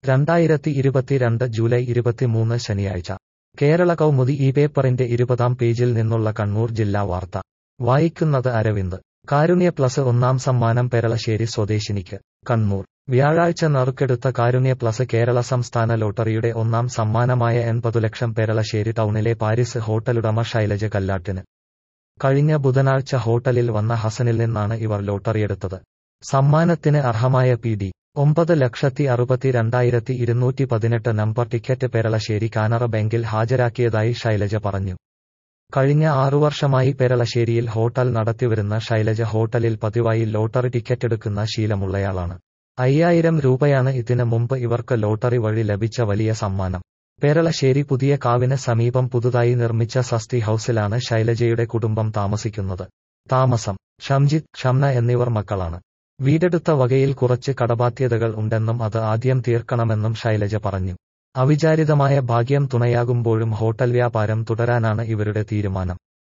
രണ്ടായിരത്തി ഇരുപത്തിരണ്ട് ജൂലൈ ഇരുപത്തിമൂന്ന് ശനിയാഴ്ച കേരള കൗമുദി ഈ പേപ്പറിന്റെ ഇരുപതാം പേജിൽ നിന്നുള്ള കണ്ണൂർ ജില്ലാ വാർത്ത വായിക്കുന്നത് അരവിന്ദ് കാരുണ്യ പ്ലസ് ഒന്നാം സമ്മാനം പെരളശ്ശേരി സ്വദേശിനിക്ക് കണ്ണൂർ വ്യാഴാഴ്ച നറുക്കെടുത്ത കാരുണ്യ പ്ലസ് കേരള സംസ്ഥാന ലോട്ടറിയുടെ ഒന്നാം സമ്മാനമായ എൺപതു ലക്ഷം പെരളശ്ശേരി ടൗണിലെ പാരിസ് ഹോട്ടലുടമ ശൈലജ കല്ലാട്ടിന് കഴിഞ്ഞ ബുധനാഴ്ച ഹോട്ടലിൽ വന്ന ഹസനിൽ നിന്നാണ് ഇവർ ലോട്ടറിയെടുത്തത് സമ്മാനത്തിന് അർഹമായ പി ഡി ഒമ്പത് ലക്ഷത്തി അറുപത്തി രണ്ടായിരത്തി ഇരുന്നൂറ്റി പതിനെട്ട് നമ്പർ ടിക്കറ്റ് പെരളശ്ശേരി കാനറ ബാങ്കിൽ ഹാജരാക്കിയതായി ശൈലജ പറഞ്ഞു കഴിഞ്ഞ ആറു വർഷമായി പെരളശ്ശേരിയിൽ ഹോട്ടൽ നടത്തിവരുന്ന ശൈലജ ഹോട്ടലിൽ പതിവായി ലോട്ടറി ടിക്കറ്റ് എടുക്കുന്ന ശീലമുള്ളയാളാണ് അയ്യായിരം രൂപയാണ് ഇതിന് മുമ്പ് ഇവർക്ക് ലോട്ടറി വഴി ലഭിച്ച വലിയ സമ്മാനം പേരളശ്ശേരി പുതിയ കാവിന് സമീപം പുതുതായി നിർമ്മിച്ച സസ്തി ഹൌസിലാണ് ശൈലജയുടെ കുടുംബം താമസിക്കുന്നത് താമസം ഷംജിത്ത് ഷംന എന്നിവർ മക്കളാണ് വീടെടുത്ത വകയിൽ കുറച്ച് കടബാധ്യതകൾ ഉണ്ടെന്നും അത് ആദ്യം തീർക്കണമെന്നും ശൈലജ പറഞ്ഞു അവിചാരിതമായ ഭാഗ്യം തുണയാകുമ്പോഴും ഹോട്ടൽ വ്യാപാരം തുടരാനാണ് ഇവരുടെ തീരുമാനം